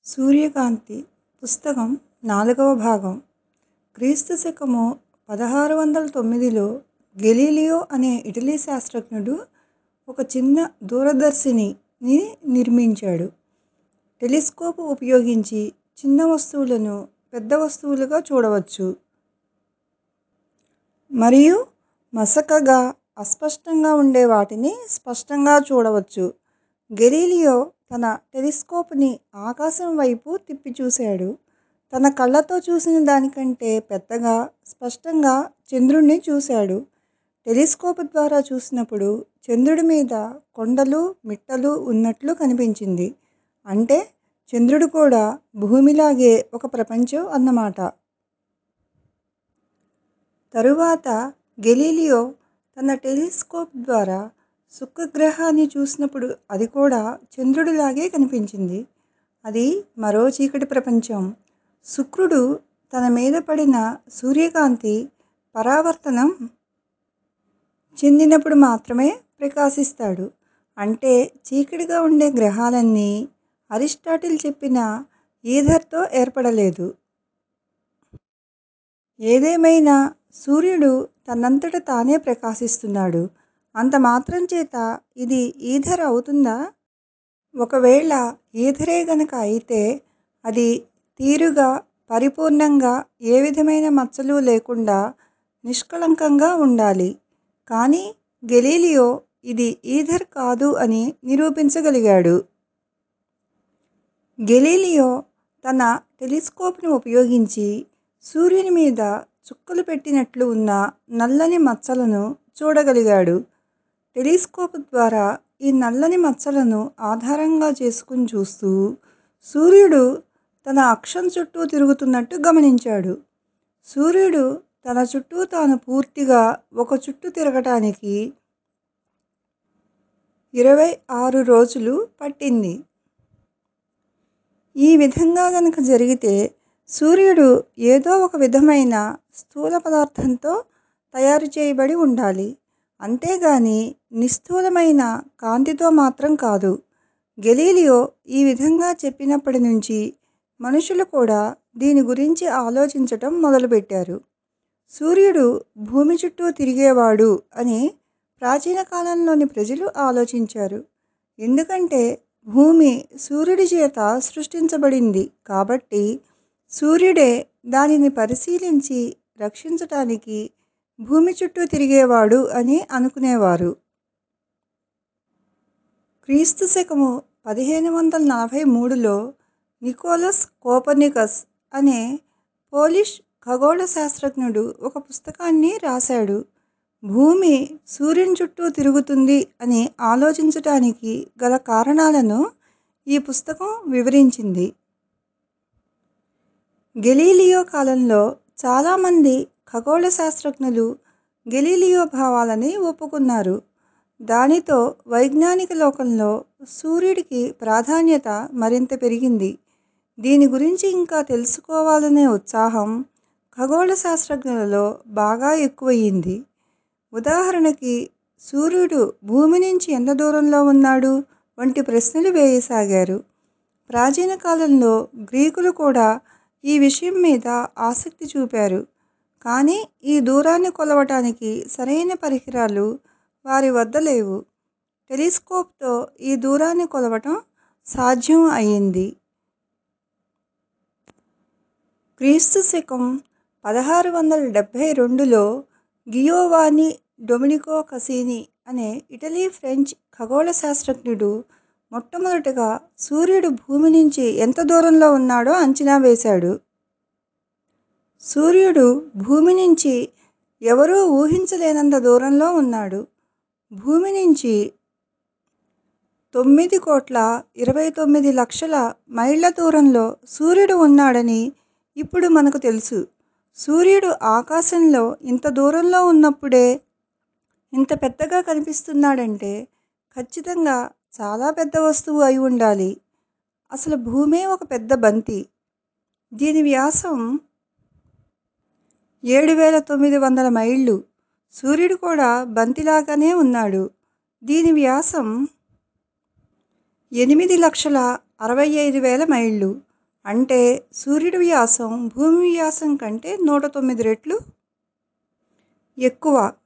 సూర్యకాంతి పుస్తకం నాలుగవ భాగం క్రీస్తు శకము పదహారు వందల తొమ్మిదిలో గెలీలియో అనే ఇటలీ శాస్త్రజ్ఞుడు ఒక చిన్న దూరదర్శినిని నిర్మించాడు టెలిస్కోప్ ఉపయోగించి చిన్న వస్తువులను పెద్ద వస్తువులుగా చూడవచ్చు మరియు మసకగా అస్పష్టంగా ఉండే వాటిని స్పష్టంగా చూడవచ్చు గెలీలియో తన టెలిస్కోప్ని ఆకాశం వైపు తిప్పి చూశాడు తన కళ్ళతో చూసిన దానికంటే పెద్దగా స్పష్టంగా చంద్రుణ్ణి చూశాడు టెలిస్కోప్ ద్వారా చూసినప్పుడు చంద్రుడి మీద కొండలు మిట్టలు ఉన్నట్లు కనిపించింది అంటే చంద్రుడు కూడా భూమిలాగే ఒక ప్రపంచం అన్నమాట తరువాత గెలీలియో తన టెలిస్కోప్ ద్వారా శుక్రగ్రహాన్ని చూసినప్పుడు అది కూడా చంద్రుడిలాగే కనిపించింది అది మరో చీకటి ప్రపంచం శుక్రుడు తన మీద పడిన సూర్యకాంతి పరావర్తనం చెందినప్పుడు మాత్రమే ప్రకాశిస్తాడు అంటే చీకటిగా ఉండే గ్రహాలన్నీ అరిస్టాటిల్ చెప్పిన ఈథర్తో ఏర్పడలేదు ఏదేమైనా సూర్యుడు తనంతట తానే ప్రకాశిస్తున్నాడు అంత మాత్రం చేత ఇది ఈథర్ అవుతుందా ఒకవేళ ఈథరే గనక అయితే అది తీరుగా పరిపూర్ణంగా ఏ విధమైన మచ్చలు లేకుండా నిష్కళంకంగా ఉండాలి కానీ గెలీలియో ఇది ఈథర్ కాదు అని నిరూపించగలిగాడు గెలీలియో తన టెలిస్కోప్ను ఉపయోగించి సూర్యుని మీద చుక్కలు పెట్టినట్లు ఉన్న నల్లని మచ్చలను చూడగలిగాడు టెలిస్కోప్ ద్వారా ఈ నల్లని మచ్చలను ఆధారంగా చేసుకుని చూస్తూ సూర్యుడు తన అక్షం చుట్టూ తిరుగుతున్నట్టు గమనించాడు సూర్యుడు తన చుట్టూ తాను పూర్తిగా ఒక చుట్టు తిరగటానికి ఇరవై ఆరు రోజులు పట్టింది ఈ విధంగా గనక జరిగితే సూర్యుడు ఏదో ఒక విధమైన స్థూల పదార్థంతో తయారు చేయబడి ఉండాలి అంతేగాని నిస్థూలమైన కాంతితో మాత్రం కాదు గెలీలియో ఈ విధంగా చెప్పినప్పటి నుంచి మనుషులు కూడా దీని గురించి ఆలోచించటం మొదలుపెట్టారు సూర్యుడు భూమి చుట్టూ తిరిగేవాడు అని ప్రాచీన కాలంలోని ప్రజలు ఆలోచించారు ఎందుకంటే భూమి సూర్యుడి చేత సృష్టించబడింది కాబట్టి సూర్యుడే దానిని పరిశీలించి రక్షించటానికి భూమి చుట్టూ తిరిగేవాడు అని అనుకునేవారు క్రీస్తు శకము పదిహేను వందల నలభై మూడులో నికోలస్ కోపర్నికస్ అనే పోలిష్ ఖగోళ శాస్త్రజ్ఞుడు ఒక పుస్తకాన్ని రాశాడు భూమి సూర్యుని చుట్టూ తిరుగుతుంది అని ఆలోచించటానికి గల కారణాలను ఈ పుస్తకం వివరించింది గెలీలియో కాలంలో చాలామంది ఖగోళ శాస్త్రజ్ఞులు గెలీలియో భావాలని ఒప్పుకున్నారు దానితో వైజ్ఞానిక లోకంలో సూర్యుడికి ప్రాధాన్యత మరింత పెరిగింది దీని గురించి ఇంకా తెలుసుకోవాలనే ఉత్సాహం ఖగోళ శాస్త్రజ్ఞులలో బాగా ఎక్కువయ్యింది ఉదాహరణకి సూర్యుడు భూమి నుంచి ఎంత దూరంలో ఉన్నాడు వంటి ప్రశ్నలు వేయసాగారు ప్రాచీన కాలంలో గ్రీకులు కూడా ఈ విషయం మీద ఆసక్తి చూపారు కానీ ఈ దూరాన్ని కొలవటానికి సరైన పరికరాలు వారి వద్ద లేవు టెలిస్కోప్తో ఈ దూరాన్ని కొలవటం సాధ్యం అయింది క్రీస్తు శకం పదహారు వందల డెబ్భై రెండులో గియోవాని డొమినికో కసీని అనే ఇటలీ ఫ్రెంచ్ ఖగోళ శాస్త్రజ్ఞుడు మొట్టమొదటగా సూర్యుడు భూమి నుంచి ఎంత దూరంలో ఉన్నాడో అంచనా వేశాడు సూర్యుడు భూమి నుంచి ఎవరూ ఊహించలేనంత దూరంలో ఉన్నాడు భూమి నుంచి తొమ్మిది కోట్ల ఇరవై తొమ్మిది లక్షల మైళ్ళ దూరంలో సూర్యుడు ఉన్నాడని ఇప్పుడు మనకు తెలుసు సూర్యుడు ఆకాశంలో ఇంత దూరంలో ఉన్నప్పుడే ఇంత పెద్దగా కనిపిస్తున్నాడంటే ఖచ్చితంగా చాలా పెద్ద వస్తువు అయి ఉండాలి అసలు భూమే ఒక పెద్ద బంతి దీని వ్యాసం ఏడు వేల తొమ్మిది వందల మైళ్ళు సూర్యుడు కూడా బంతిలాగానే ఉన్నాడు దీని వ్యాసం ఎనిమిది లక్షల అరవై ఐదు వేల మైళ్ళు అంటే సూర్యుడి వ్యాసం భూమి వ్యాసం కంటే నూట తొమ్మిది రెట్లు ఎక్కువ